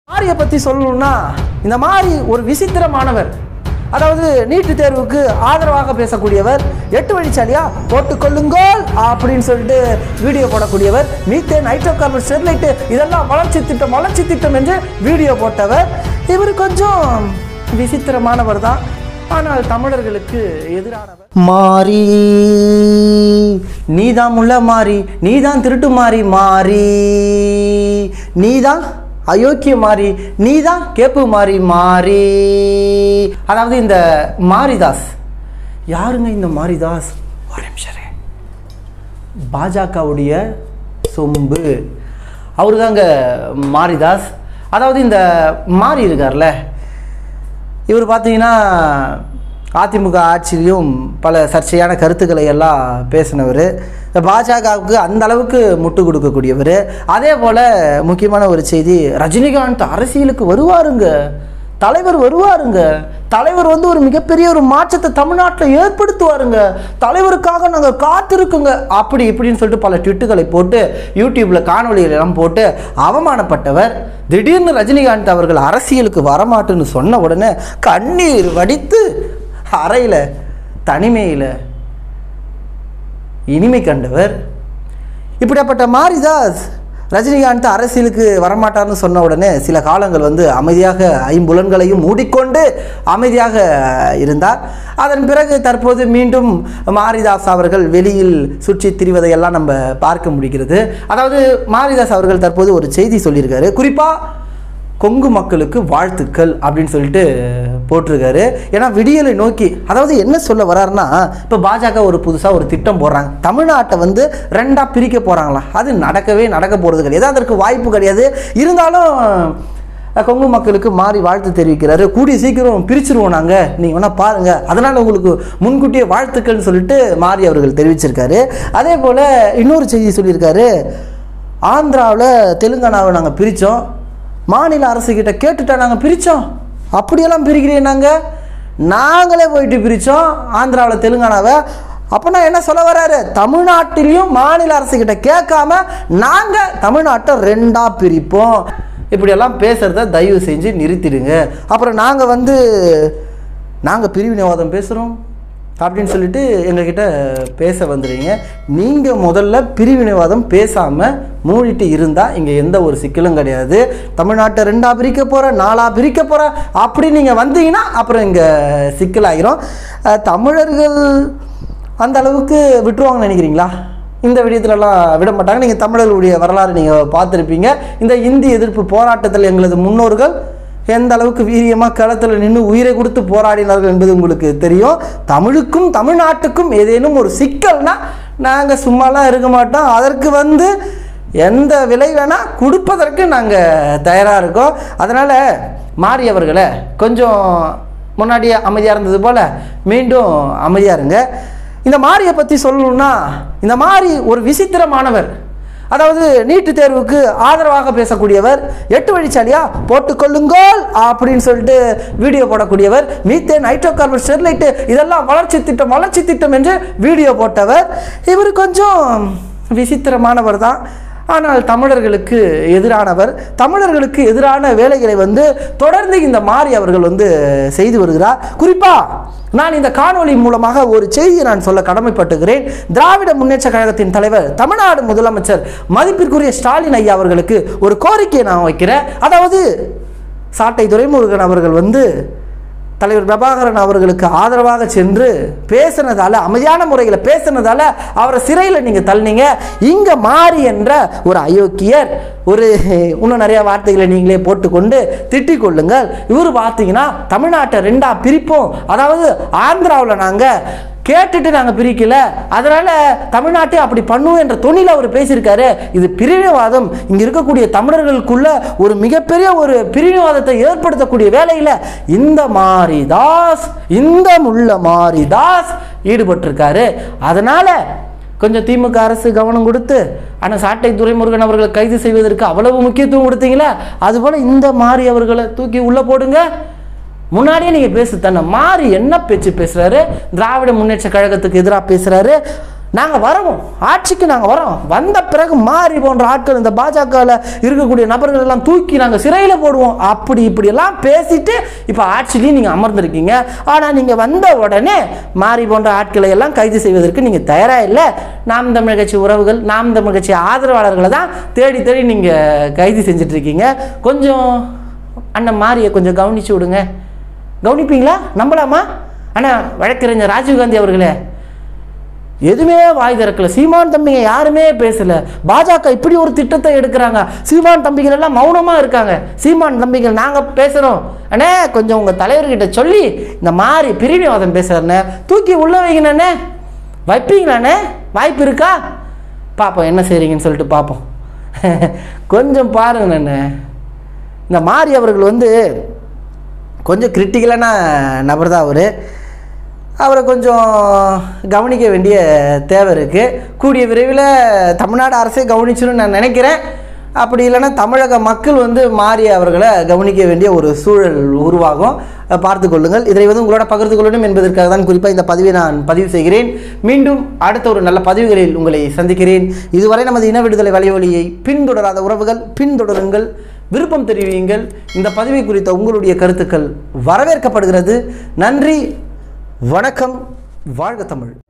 மாரியை பற்றி சொல்லணும்னா இந்த மாரி ஒரு விசித்திரமானவர் அதாவது நீட்டு தேர்வுக்கு ஆதரவாக பேசக்கூடியவர் எட்டு வழிச்சாலியா போட்டுக்கொள்ளுங்கோல் அப்படின்னு சொல்லிட்டு வீடியோ போடக்கூடியவர் மீத்தேன் ஹைட்ரோ கார்பன் ஸ்டெர்லைட்டு இதெல்லாம் வளர்ச்சி திட்டம் வளர்ச்சி திட்டம் என்று வீடியோ போட்டவர் இவர் கொஞ்சம் விசித்திரமானவர் தான் ஆனால் தமிழர்களுக்கு எதிரானவர் மாறி நீதான் முள்ள மாறி நீதான் திருட்டு மாறி மாறி நீதான் அயோக்கிய மாறி நீதான் கேப்பு மாறி மாறி அதாவது இந்த மாரிதாஸ் யாருங்க இந்த மாரிதாஸ் ஒரு நிமிஷம் இரு. பாஜகவுடைய சொம்பு அவரு தாங்க மாரிதாஸ் அதாவது இந்த மாறி இருக்கார்ல இவர் பார்த்தீங்கன்னா அதிமுக ஆட்சியிலையும் பல சர்ச்சையான கருத்துக்களை எல்லாம் பேசினவர் பாஜகவுக்கு அந்த அளவுக்கு முட்டு கொடுக்கக்கூடியவர் அதே போல் முக்கியமான ஒரு செய்தி ரஜினிகாந்த் அரசியலுக்கு வருவாருங்க தலைவர் வருவாருங்க தலைவர் வந்து ஒரு மிகப்பெரிய ஒரு மாற்றத்தை தமிழ்நாட்டில் ஏற்படுத்துவாருங்க தலைவருக்காக நாங்கள் காத்திருக்குங்க அப்படி இப்படின்னு சொல்லிட்டு பல ட்விட்டுகளை போட்டு யூடியூப்பில் காணொளிகள் எல்லாம் போட்டு அவமானப்பட்டவர் திடீர்னு ரஜினிகாந்த் அவர்கள் அரசியலுக்கு வரமாட்டுன்னு சொன்ன உடனே கண்ணீர் வடித்து அறையில் தனிமையில் இனிமை கண்டவர் இப்படிப்பட்ட மாரிதாஸ் ரஜினிகாந்த் அரசியலுக்கு வரமாட்டார்னு சொன்ன உடனே சில காலங்கள் வந்து அமைதியாக ஐம்புலன்களையும் மூடிக்கொண்டு அமைதியாக இருந்தார் அதன் பிறகு தற்போது மீண்டும் மாரிதாஸ் அவர்கள் வெளியில் சுற்றி திரிவதையெல்லாம் நம்ம பார்க்க முடிகிறது அதாவது மாரிதாஸ் அவர்கள் தற்போது ஒரு செய்தி சொல்லியிருக்காரு குறிப்பாக கொங்கு மக்களுக்கு வாழ்த்துக்கள் அப்படின்னு சொல்லிட்டு போட்டிருக்காரு ஏன்னா விடியலை நோக்கி அதாவது என்ன சொல்ல வர்றாருன்னா இப்போ பாஜக ஒரு புதுசாக ஒரு திட்டம் போடுறாங்க தமிழ்நாட்டை வந்து ரெண்டாக பிரிக்க போகிறாங்களா அது நடக்கவே நடக்க போகிறது கிடையாது அதற்கு வாய்ப்பு கிடையாது இருந்தாலும் அஹ், கொங்கு மக்களுக்கு மாறி வாழ்த்து தெரிவிக்கிறாரு கூடிய சீக்கிரம் பிரிச்சிருவோம் நாங்கள் நீங்கள் வேணால் பாருங்கள் அதனால் உங்களுக்கு முன்கூட்டியே வாழ்த்துக்கள்னு சொல்லிட்டு மாறி அவர்கள் தெரிவிச்சிருக்காரு அதே போல் இன்னொரு செய்தி சொல்லியிருக்காரு ஆந்திராவில் தெலுங்கானாவை நாங்கள் பிரித்தோம் மாநில அரசுக்கிட்ட கேட்டுட்டா நாங்கள் பிரித்தோம் அப்படியெல்லாம் பிரிக்கிறீங்க நாங்கள் நாங்களே போயிட்டு பிரித்தோம் ஆந்திராவில் தெலுங்கானாவை அப்போனா என்ன சொல்ல வர்றாரு தமிழ்நாட்டிலையும் மாநில அரசுக்கிட்ட கேட்காம நாங்கள் தமிழ்நாட்டை ரெண்டாக பிரிப்போம் இப்படியெல்லாம் பேசுகிறத தயவு செஞ்சு நிறுத்திடுங்க அப்புறம் நாங்கள் வந்து நாங்கள் பிரிவினைவாதம் பேசுகிறோம் அப்படின்னு சொல்லிட்டு எங்ககிட்ட பேச வந்துடுறீங்க நீங்கள் முதல்ல பிரிவினைவாதம் பேசாமல் மூடிட்டு இருந்தால் இங்கே எந்த ஒரு சிக்கலும் கிடையாது தமிழ்நாட்டை ரெண்டாக பிரிக்க போகிறேன் நாலாக பிரிக்க போகிறேன் அப்படி நீங்கள் வந்தீங்கன்னா அப்புறம் இங்கே சிக்கலாகிரும் அஹ், தமிழர்கள் அந்த அளவுக்கு விட்டுருவாங்கன்னு நினைக்கிறீங்களா இந்த விடயத்துலலாம் விட மாட்டாங்க நீங்கள் தமிழர்களுடைய வரலாறு நீங்கள் பார்த்துருப்பீங்க இந்த இந்தி எதிர்ப்பு போராட்டத்தில் எங்களது முன்னோர்கள் எந்த அளவுக்கு வீரியமாக களத்தில் நின்று உயிரை கொடுத்து போராடினார்கள் என்பது உங்களுக்கு தெரியும் தமிழுக்கும் தமிழ்நாட்டுக்கும் ஏதேனும் ஒரு சிக்கல்னா நாங்கள் சும்மாலாம் இருக்க மாட்டோம் அதற்கு வந்து எந்த விலை வேணால் கொடுப்பதற்கு நாங்கள் தயாராக இருக்கோம் அதனால் மாறியவர்களை கொஞ்சம் முன்னாடியே அமைதியாக இருந்தது போல் மீண்டும் அமைதியாக இருங்க இந்த மாரியை பற்றி சொல்லணும்னா இந்த மாரி ஒரு விசித்திரமானவர் அதாவது நீட்டு தேர்வுக்கு ஆதரவாக பேசக்கூடியவர் எட்டு வழிச்சாலியா போட்டுக்கொள்ளுங்கோல் அப்படின்னு சொல்லிட்டு வீடியோ போடக்கூடியவர் மீத்தேன் ஹைட்ரோ கார்பன் ஸ்டெர்லைட்டு இதெல்லாம் வளர்ச்சி திட்டம் வளர்ச்சி திட்டம் என்று வீடியோ போட்டவர் இவர் கொஞ்சம் விசித்திரமானவர் தான் ஆனால் தமிழர்களுக்கு எதிரானவர் தமிழர்களுக்கு எதிரான வேலைகளை வந்து தொடர்ந்து இந்த மாறி அவர்கள் வந்து செய்து வருகிறார் குறிப்பாக நான் இந்த காணொளி மூலமாக ஒரு செய்தியை நான் சொல்ல கடமைப்பட்டுகிறேன் திராவிட முன்னேற்ற கழகத்தின் தலைவர் தமிழ்நாடு முதலமைச்சர் மதிப்பிற்குரிய ஸ்டாலின் ஐயா அவர்களுக்கு ஒரு கோரிக்கையை நான் வைக்கிறேன் அதாவது சாட்டை துரைமுருகன் அவர்கள் வந்து தலைவர் பிரபாகரன் அவர்களுக்கு ஆதரவாக சென்று பேசினதால அமைதியான முறையில் பேசினதால அவரை சிறையில் நீங்கள் தள்ளினீங்க இங்கே மாறி என்ற ஒரு அயோக்கியர் ஒரு இன்னும் நிறைய வார்த்தைகளை நீங்களே போட்டுக்கொண்டு திட்டிக் கொள்ளுங்கள் இவர் பார்த்தீங்கன்னா தமிழ்நாட்டை ரெண்டா பிரிப்போம் அதாவது ஆந்திராவில் நாங்கள் கேட்டுட்டு நாங்கள் பிரிக்கல அதனால தமிழ்நாட்டை அப்படி பண்ணுவோம் என்ற தொனியில் அவர் பேசியிருக்காரு இது பிரிவினைவாதம் இங்க இருக்கக்கூடிய தமிழர்களுக்குள்ள ஒரு மிகப்பெரிய ஒரு பிரிவினைவாதத்தை ஏற்படுத்தக்கூடிய வேலையில் இந்த மாரிதாஸ் இந்த முள்ள மாரிதாஸ் ஈடுபட்டிருக்காரு அதனால கொஞ்சம் திமுக அரசு கவனம் கொடுத்து ஆனால் சாட்டை துரைமுருகன் அவர்களை கைது செய்வதற்கு அவ்வளவு முக்கியத்துவம் கொடுத்தீங்களா அதுபோல் இந்த மாறி அவர்களை தூக்கி உள்ளே போடுங்க முன்னாடியே நீங்கள் பேசு தானே மாறி என்ன பேச்சு பேசுகிறாரு திராவிட முன்னேற்ற கழகத்துக்கு எதிராக பேசுகிறாரு நாங்கள் வரோம் ஆட்சிக்கு நாங்கள் வரோம் வந்த பிறகு மாறி போன்ற ஆட்கள் இந்த பாஜகவில் இருக்கக்கூடிய நபர்கள் எல்லாம் தூக்கி நாங்கள் சிறையில் போடுவோம் அப்படி இப்படியெல்லாம் பேசிட்டு இப்போ ஆட்சிலையும் நீங்கள் அமர்ந்திருக்கீங்க ஆனால் நீங்கள் வந்த உடனே மாறி போன்ற ஆட்களை எல்லாம் கைது செய்வதற்கு நீங்கள் தயாராக இல்லை நாம் தமிழ் கட்சி உறவுகள் நாம் தமிழ் கட்சி ஆதரவாளர்களை தான் தேடி தேடி நீங்கள் கைது செஞ்சுட்டு இருக்கீங்க கொஞ்சம் அண்ணன் மாரியை கொஞ்சம் கவனிச்சு விடுங்க கவனிப்பீங்களா நம்பலாமா ஆனால் வழக்கறிஞர் ராஜீவ்காந்தி அவர்களே எதுவுமே வாய் திறக்கல சீமான் தம்பிங்க யாருமே பேசல பாஜக இப்படி ஒரு திட்டத்தை எடுக்கிறாங்க சீமான் தம்பிகள் எல்லாம் மௌனமா இருக்காங்க சீமான் தம்பிகள் நாங்க பேசுறோம் அண்ணே கொஞ்சம் உங்க தலைவர்கிட்ட சொல்லி இந்த மாதிரி பிரிவினைவாதம் பேசுறேன்னு தூக்கி உள்ள வைங்கண்ணே வைப்பீங்களாண்ணே வாய்ப்பு இருக்கா பார்ப்போம் என்ன செய்றீங்கன்னு சொல்லிட்டு பார்ப்போம் கொஞ்சம் பாருங்க அண்ணே இந்த மாரி அவர்கள் வந்து கொஞ்சம் கிரிட்டிக்கலான நபர் தான் அவர் அவரை கொஞ்சம் கவனிக்க வேண்டிய தேவை இருக்குது கூடிய விரைவில் தமிழ்நாடு அரசே கவனிச்சிடும் நான் நினைக்கிறேன் அப்படி இல்லைன்னா தமிழக மக்கள் வந்து மாறி அவர்களை கவனிக்க வேண்டிய ஒரு சூழல் உருவாகும் அஹ் பார்த்து கொள்ளுங்கள் இதை வந்து உங்களோட பகிர்ந்து கொள்ளணும் என்பதற்காக தான் குறிப்பாக இந்த பதிவை நான் பதிவு செய்கிறேன் மீண்டும் அடுத்த ஒரு நல்ல பதிவுகளில் உங்களை சந்திக்கிறேன் இதுவரை நமது இன விடுதலை வலையொலியை பின்தொடராத உறவுகள் பின்தொடருங்கள் விருப்பம் தெரிவியுங்கள் இந்த பதிவை குறித்த உங்களுடைய கருத்துக்கள் வரவேற்கப்படுகிறது நன்றி வணக்கம் வாழ்க தமிழ்